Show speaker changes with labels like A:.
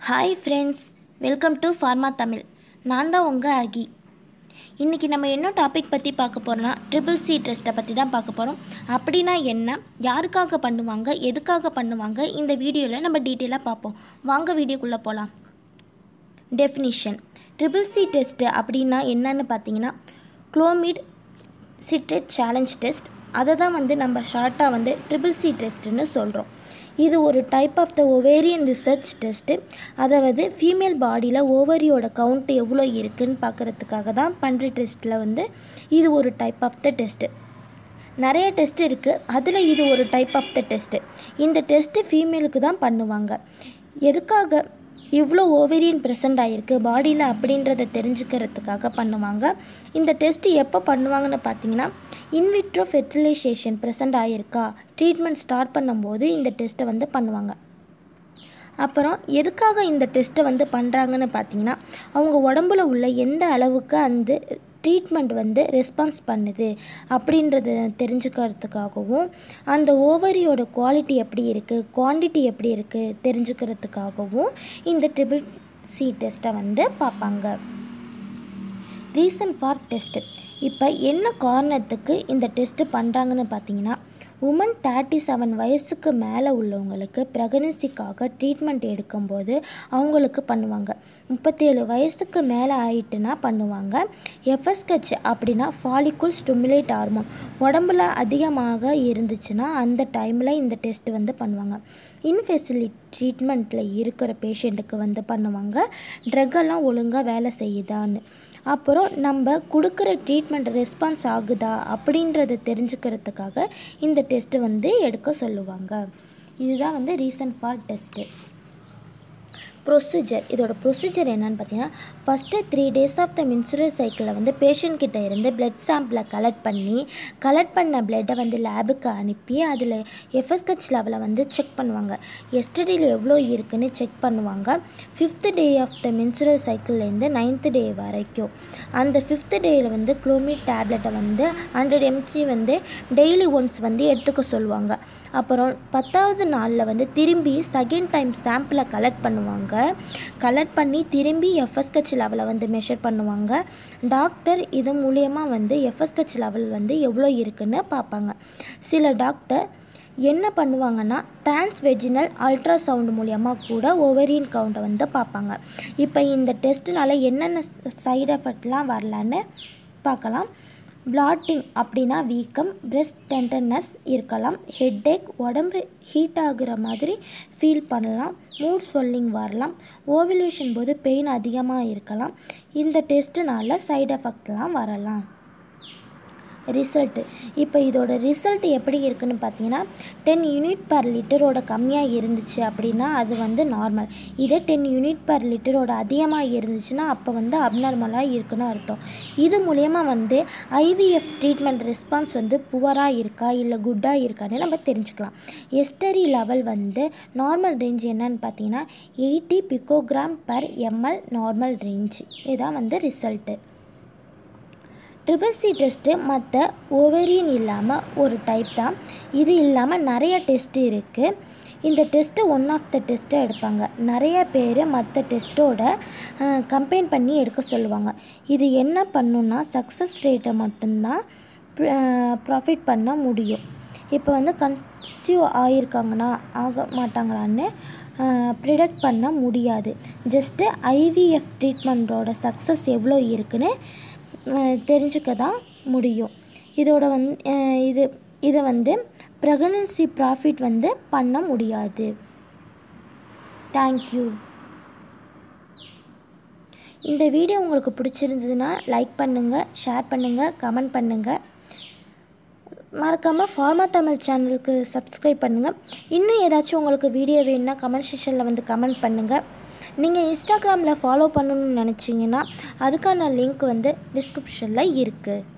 A: hi friends welcome to pharma Tamil நான் தான் உங்கள் அகி இன்றைக்கி நம்ம என்ன டாபிக் பற்றி பார்க்க போகிறோம்னா ட்ரிபிள் சி டெஸ்ட்டை பற்றி தான் பார்க்க போகிறோம் அப்படின்னா என்ன யாருக்காக பண்ணுவாங்க எதுக்காக பண்ணுவாங்க இந்த வீடியோவில் நம்ம டீட்டெயிலாக பார்ப்போம் வாங்க வீடியோக்குள்ளே போகலாம் டெஃபினிஷன் ட்ரிபிள் சி டெஸ்ட்டு அப்படின்னா என்னன்னு பார்த்தீங்கன்னா குளோமிட் சிட்ரேட் சேலஞ்ச் டெஸ்ட் அதை தான் வந்து நம்ம ஷார்ட்டாக வந்து ட்ரிபிள் சி டெஸ்ட்டுன்னு சொல்கிறோம் இது ஒரு type of the ovarian research test அதாவது ஃபீமேல் பாடியில் ஓவரியோட கவுண்ட் எவ்வளோ இருக்குன்னு பார்க்குறதுக்காக தான் பண்ணுற டெஸ்ட்டில் வந்து இது ஒரு டைப் ஆஃப் த டெஸ்ட்டு நிறைய டெஸ்ட் இருக்குது அதில் இது ஒரு டைப் ஆஃப் த டெஸ்ட்டு இந்த டெஸ்ட்டு ஃபீமேலுக்கு தான் பண்ணுவாங்க எதுக்காக இவ்வளோ ஓவேரியன் ப்ரெசൻ്ட் ஆகிருக்கு பாடியில் அப்படின்றத தெரிஞ்சுக்கிறதுக்காக பண்ணுவாங்க இந்த டெஸ்ட்டு எப்போ பண்ணுவாங்கன்னு பார்த்தீங்கன்னா இன்விட்ரோ ஃபெர்டிலைசேஷன் ப்ரெசൻ്ட் ஆகிருக்கா ட்ரீட்மெண்ட் ஸ்டார்ட் பண்ணும்போது இந்த டெஸ்ட்டை வந்து பண்ணுவாங்க அப்புறம் எதுக்காக இந்த டெஸ்ட்டை வந்து பண்ணுறாங்கன்னு பார்த்தீங்கன்னா அவங்க உடம்புல உள்ள எந்த அளவுக்கு அந்த ட்ரீட்மெண்ட் வந்து ரெஸ்பான்ஸ் பண்ணுது அப்படின்றத தெரிஞ்சுக்கிறதுக்காகவும் அந்த ஓவரியோட குவாலிட்டி எப்படி இருக்குது குவான்டிட்டி எப்படி இருக்குது தெரிஞ்சுக்கிறதுக்காகவும் இந்த ட்ரிபிள் சி டெஸ்ட்டை வந்து பார்ப்பாங்க ரீசன் ஃபார் டெஸ்ட்டு இப்போ என்ன காரணத்துக்கு இந்த டெஸ்ட்டு பண்ணுறாங்கன்னு பார்த்தீங்கன்னா உமன் தேர்ட்டி செவன் வயசுக்கு மேலே உள்ளவங்களுக்கு ப்ரெக்னன்சிக்காக ட்ரீட்மெண்ட் எடுக்கும்போது அவங்களுக்கு பண்ணுவாங்க முப்பத்தேழு வயசுக்கு மேலே ஆயிட்டுனா பண்ணுவாங்க எஃப்எஸ்கச் அப்படின்னா ஃபாலிகுல் ஸ்டிமுலேட் ஹார்மோன் உடம்புல அதிகமாக இருந்துச்சுன்னா அந்த டைமில் இந்த டெஸ்ட் வந்து பண்ணுவாங்க இன்ஃபெசிலிட்டி ட்ரீட்மெண்ட்டில் இருக்கிற பேஷண்ட்டுக்கு வந்து பண்ணுவாங்க ட்ரக்கெல்லாம் ஒழுங்காக வேலை செய்யுதான்னு அப்புறம் நம்ம கொடுக்குற ட்ரீட்மெண்ட் ரெஸ்பான்ஸ் ஆகுதா அப்படின்றத தெரிஞ்சுக்கிறதுக்காக இந்த டெஸ்ட்டு வந்து எடுக்க சொல்லுவாங்க இதுதான் வந்து ரீசன் ஃபார் டெஸ்ட்டு ப்ரொசீஜர் இதோட ப்ரொசீஜர் என்னன்னு பார்த்தீங்கன்னா first three days of the menstrual சைக்கிளில் வந்து பேஷண்ட் கிட்ட இருந்து பிளட் சாம்பிளை கலெக்ட் பண்ணி கலெக்ட் பண்ண பிளட்டை வந்து லேபுக்கு அனுப்பி அதில் எஃப்எஸ்கச் லெவலை வந்து செக் பண்ணுவாங்க எஸ்டடியில் எவ்வளோ இருக்குன்னு செக் பண்ணுவாங்க fifth day of the menstrual சைக்கிள்லேருந்து நைன்த்து டே வரைக்கும் அந்த ஃபிஃப்த்து டேயில் வந்து குளோமிட் டேப்லெட்டை வந்து ஹண்ட்ரட் எம்ஜி வந்து டெய்லி ஒன்ஸ் வந்து எடுத்துக்க சொல்லுவாங்க அப்புறம் பத்தாவது நாளில் வந்து திரும்பி செகண்ட் டைம் சாம்பிளை கலெக்ட் பண்ணுவாங்க கலெக்ட் பண்ணி திரும்பி எஃப்எஸ்கச் லெவலை வந்து மெஷர் பண்ணுவாங்க டாக்டர் இது மூலியமாக வந்து எஃப்எஸ்கச் லெவல் வந்து எவ்வளோ இருக்குன்னு பார்ப்பாங்க சில டாக்டர் என்ன பண்ணுவாங்கன்னா டிரான்ஸ்வெஜினல் அல்ட்ராசவுண்ட் மூலியமாக கூட ஓவரியன் கவுண்டை வந்து பார்ப்பாங்க இப்போ இந்த டெஸ்ட்னால என்னென்ன சைடு எஃபெக்ட்லாம் வரலான்னு பார்க்கலாம் பிளாட்டிங் அப்படின்னா வீக்கம் பிரெஸ்ட் டெண்டர்னஸ் இருக்கலாம் ஹெட்டேக் உடம்பு ஹீட் ஆகுற மாதிரி ஃபீல் பண்ணலாம் மூட் ஸ்வெல்லிங் வரலாம் ஓவிலேஷன் போது பெயின் அதிகமாக இருக்கலாம் இந்த டெஸ்ட்டுனால சைடு எஃபெக்ட்லாம் வரலாம் ரிசல்ட்டு இப்போ இதோட ரிசல்ட் எப்படி இருக்குன்னு பார்த்தீங்கன்னா டென் யூனிட் பர் லிட்டரோட கம்மியாக இருந்துச்சு அப்படின்னா அது வந்து நார்மல் இதே டென் யூனிட் பர் லிட்டரோட அதிகமாக இருந்துச்சுன்னா அப்போ வந்து அப்நார்மலாக இருக்குன்னு அர்த்தம் இது மூலயமா வந்து ஐவிஎஃப் ட்ரீட்மெண்ட் ரெஸ்பான்ஸ் வந்து புவராக இருக்கா இல்லை குட்டாக இருக்கான்னு நம்ம தெரிஞ்சுக்கலாம் எஸ்டரி லெவல் வந்து நார்மல் ரேஞ்ச் என்னன்னு பார்த்தீங்கன்னா eighty picogram per ML normal range இதுதான் வந்து ரிசல்ட்டு ட்ரிபிள் சி டெஸ்ட்டு மற்ற ஓவேரியன் இல்லாமல் ஒரு டைப் தான் இது இல்லாமல் நிறைய டெஸ்ட்டு இருக்குது இந்த டெஸ்ட்டு ஒன் ஆஃப் த டெஸ்ட்டை எடுப்பாங்க நிறைய பேர் மற்ற டெஸ்ட்டோட கம்பைன் பண்ணி எடுக்க சொல்லுவாங்க இது என்ன பண்ணுன்னா சக்ஸஸ் ரேட்டை மட்டும்தான் ப்ராஃபிட் பண்ண முடியும் இப்போ வந்து கன்சியூவ் ஆகியிருக்காங்கன்னா ஆக மாட்டாங்களான்னு ப்ரிடக்ட் பண்ண முடியாது ஜஸ்ட்டு ஐவிஎஃப் ட்ரீட்மெண்ட்டோட சக்ஸஸ் எவ்வளோ இருக்குன்னு தெரிஞ்சுக்க தான் முடியும் இதோட வந் இது இதை வந்து ப்ரெக்னன்சி ப்ராஃபிட் வந்து பண்ண முடியாது தேங்க்யூ இந்த வீடியோ உங்களுக்கு பிடிச்சிருந்ததுன்னா லைக் பண்ணுங்கள் ஷேர் பண்ணுங்கள் கமெண்ட் பண்ணுங்கள் மறக்காமல் ஃபார்மா தமிழ் சேனலுக்கு சப்ஸ்கிரைப் பண்ணுங்கள் இன்னும் ஏதாச்சும் உங்களுக்கு வீடியோ வேணும்னா கமெண்ட் செக்ஷனில் வந்து கமெண்ட் பண்ணுங்கள் நீங்கள் இன்ஸ்டாகிராமில் ஃபாலோ பண்ணணும்னு நினச்சிங்கன்னா அதுக்கான லிங்க் வந்து டிஸ்கிரிப்ஷனில் இருக்குது